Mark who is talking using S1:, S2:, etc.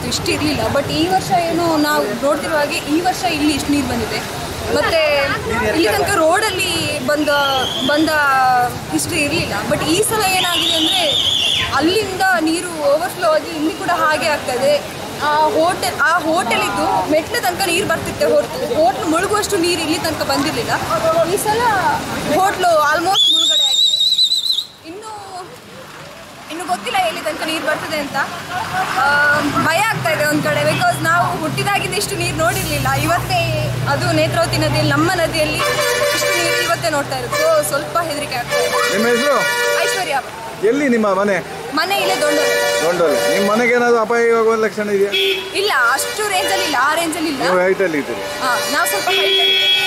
S1: ಇಷ್ಟು ಇರಲಿಲ್ಲ ಬಟ್ ಈ ವರ್ಷ ಏನು ನಾವು ನೋಡ್ತಿರುವ ಹಾಗೆ ಈ ವರ್ಷ ಇಲ್ಲಿ ಇಷ್ಟು ನೀರು ಬಂದಿದೆ ಮತ್ತೆ ಇಲ್ಲಿ ತನಕ ರೋಡಲ್ಲಿ ಬಂದ ಬಂದ ಹಿಸ್ಟ್ರಿ ಇರಲಿಲ್ಲ ಬಟ್ ಈ ಸಲ ಏನಾಗಿದೆ ಅಂದರೆ ಅಲ್ಲಿಂದ ನೀರು ಓವರ್ಫ್ಲೋ ಆಗಿ ಇಲ್ಲಿ ಕೂಡ ಹಾಗೆ ಆಗ್ತದೆ ಆ ಹೋಟೆಲ್ ಆ ಹೋಟೆಲಿದ್ದು ಮೆಟ್ಲ ತನಕ ನೀರು ಬರ್ತಿತ್ತೆ ಹೊರತು ಹೋಟ್ಲು ಮುಳುಗುವಷ್ಟು ನೀರು ಇಲ್ಲಿ ತನಕ ಬಂದಿರಲಿಲ್ಲ ಈ ಸಲ ಹೋಟ್ಲು ಆಲ್ಮೋಸ್ಟ್ ಮುಳುಗಡೆ ಆಗಿದೆ ಇನ್ನು ಇನ್ನು ಗೊತ್ತಿಲ್ಲ ಎಲ್ಲಿ ತನಕ ನೀರು ಬರ್ತದೆ ಅಂತ ಆ, ಭಯ ಆಗ್ತಾ ಇದೆ ಒಂದು ಕಡೆ ಬಿಕಾಸ್ ನಾವು ಹುಟ್ಟಿದಾಗಿಂದ ಇಷ್ಟು ನೀರು ನೋಡಿರಲಿಲ್ಲ ಇವತ್ತೇ ಅದು ನೇತ್ರಾವತಿ ನದಿಯಲ್ಲಿ ನಮ್ಮ ನದಿಯಲ್ಲಿ ಇಷ್ಟು ನೀರು ಇವತ್ತೇ ನೋಡ್ತಾ ಇರೋದು ಸೊ ಸ್ವಲ್ಪ ಹೆದರಿಕೆ ಆಗ್ತಾ ಇದೆ
S2: ನಿಮ್ಮ ಹೆಸರು
S1: ಐಶ್ವರ್ಯ
S2: ಎಲ್ಲಿ ನಿಮ್ಮ ಮನೆ
S1: ಮನೆ ಇಲ್ಲೇ ದೊಡ್ಡ
S2: ದೊಡ್ಡಲ್ಲಿ ನಿಮ್ಮ ಮನೆಗೆ ಏನಾದ್ರು ಅಪಾಯವಾಗುವ ಲಕ್ಷಣ ಇದೆಯಾ
S1: ಇಲ್ಲ ಅಷ್ಟು ರೇಂಜಲ್ಲಿ ಇಲ್ಲ ಆ ರೇಂಜಲ್ಲಿ ಇಲ್ಲ
S2: ನೀವು ಹೈಟಲ್ಲಿ ಇದ್ದೀರಿ
S1: ಹಾಂ ನಾವು ಸ್ವಲ್ಪ height ಅಲ್ಲಿ